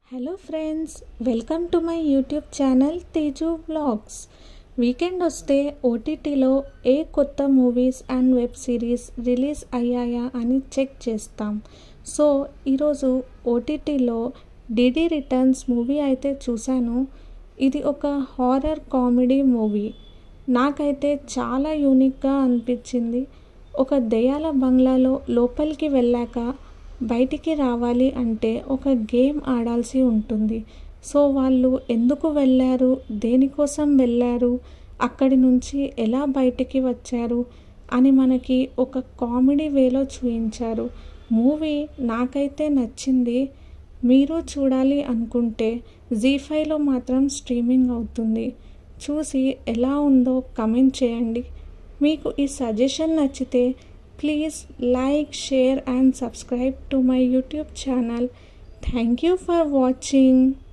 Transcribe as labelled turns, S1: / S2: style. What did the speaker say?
S1: hello friends welcome to my YouTube channel Teju vlogs weekend వస్తే ఓటీటీలో ఏ కొత్త movies and web series release అయ్యాయా అని చెక్ చేస్తాం సో ఈరోజు ఓటీటీలో డిడి రిటర్న్స్ మూవీ అయితే చూశాను ఇది ఒక హారర్ కామెడీ మూవీ నాకైతే చాలా యూనిక్గా అనిపించింది ఒక దెయ్యాల బంగ్లాలో లోపలికి వెళ్ళాక బయటికి రావాలి అంటే ఒక గేమ్ ఆడాల్సి ఉంటుంది సో వాళ్ళు ఎందుకు వెళ్ళారు దేనికోసం వెళ్ళారు అక్కడి నుంచి ఎలా బయటికి వచ్చారు అని మనకి ఒక కామెడీ వేలో చూపించారు మూవీ నాకైతే నచ్చింది మీరు చూడాలి అనుకుంటే జీ ఫైవ్లో మాత్రం స్ట్రీమింగ్ అవుతుంది చూసి ఎలా ఉందో కమెంట్ చేయండి మీకు ఈ సజెషన్ నచ్చితే please like share and subscribe to my YouTube channel thank you for watching